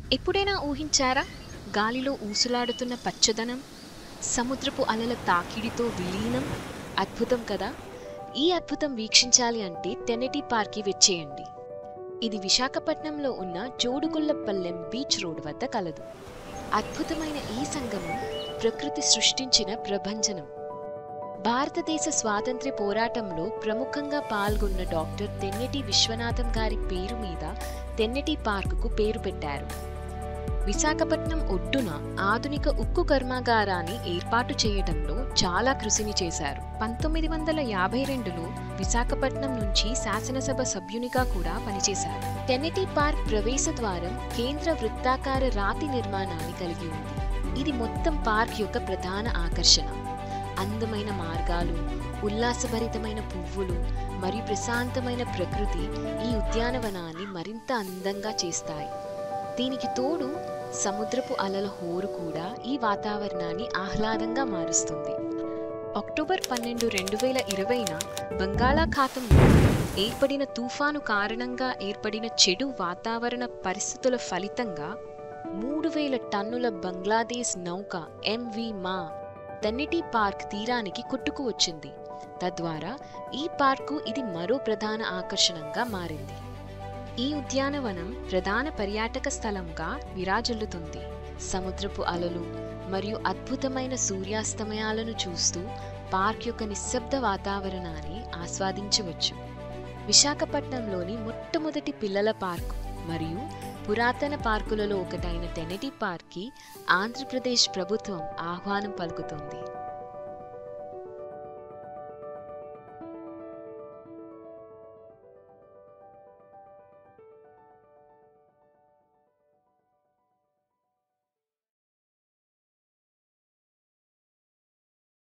ఎప్పుడైనా ఊహించారా గాలిలో ఊసులాడుతున్న పచ్చదనం సముద్రపు అలల తాకిడితో విలీనం అద్భుతం కదా ఈ అద్భుతం వీక్షించాలి అంటే తెనటి పార్క్కి వచ్చేయండి ఇది విశాఖపట్నంలో ఉన్న జోడుగుళ్లపల్లెం బీచ్ రోడ్ వద్ద కలదు అద్భుతమైన ఈ సంగమం ప్రకృతి సృష్టించిన ప్రభంజనం భారతదేశ స్వాతంత్ర్య పోరాటంలో ప్రముఖంగా పాల్గొన్న డాక్టర్ తెన్నెటి విశ్వనాథం గారి పేరు మీద తెన్నెటి పార్కుకు పేరు పెట్టారు విశాఖపట్నం ఒడ్డున ఆధునిక ఉక్కు కర్మాగారాన్ని ఏర్పాటు చేయడంలో చాలా కృషిని చేశారు పంతొమ్మిది వందల యాభై రెండులో విశాఖపట్నం నుంచి శాసనసభ సభ్యునిగా కూడా పనిచేశారు టెనెటీ పార్క్ ప్రవేశ ద్వారం కేంద్ర వృత్తాకార రాతి నిర్మాణాన్ని కలిగి ఉంది ఇది మొత్తం పార్క్ యొక్క ప్రధాన ఆకర్షణ అందమైన మార్గాలు ఉల్లాసభరితమైన పువ్వులు మరియు ప్రశాంతమైన ప్రకృతి ఈ ఉద్యానవనాన్ని మరింత అందంగా చేస్తాయి దీనికి తోడు సముద్రపు అలల హోరు కూడా ఈ వాతావరణాన్ని ఆహ్లాదంగా మారుస్తుంది అక్టోబర్ పన్నెండు రెండు వేల ఇరవైన బంగాళాఖాతంలో ఏర్పడిన తుఫాను కారణంగా ఏర్పడిన చెడు వాతావరణ పరిస్థితుల ఫలితంగా మూడు వేల టన్నుల బంగ్లాదేశ్ నౌక ఎంవి మా దన్నిటి పార్క్ తీరానికి కొట్టుకు వచ్చింది తద్వారా ఈ పార్కు ఇది మరో ప్రధాన ఆకర్షణంగా మారింది ఈ ఉద్యానవనం ప్రధాన పర్యాటక స్థలంగా విరాజిల్లుతుంది సముద్రపు అలలు మరియు అద్భుతమైన సూర్యాస్తమయాలను చూస్తూ పార్క్ యొక్క నిశ్శబ్ద వాతావరణాన్ని ఆస్వాదించవచ్చు విశాఖపట్నంలోని మొట్టమొదటి పిల్లల పార్కు మరియు పురాతన పార్కులలో ఒకటైన టెనెటీ పార్క్కి ఆంధ్రప్రదేశ్ ప్రభుత్వం ఆహ్వానం పలుకుతుంది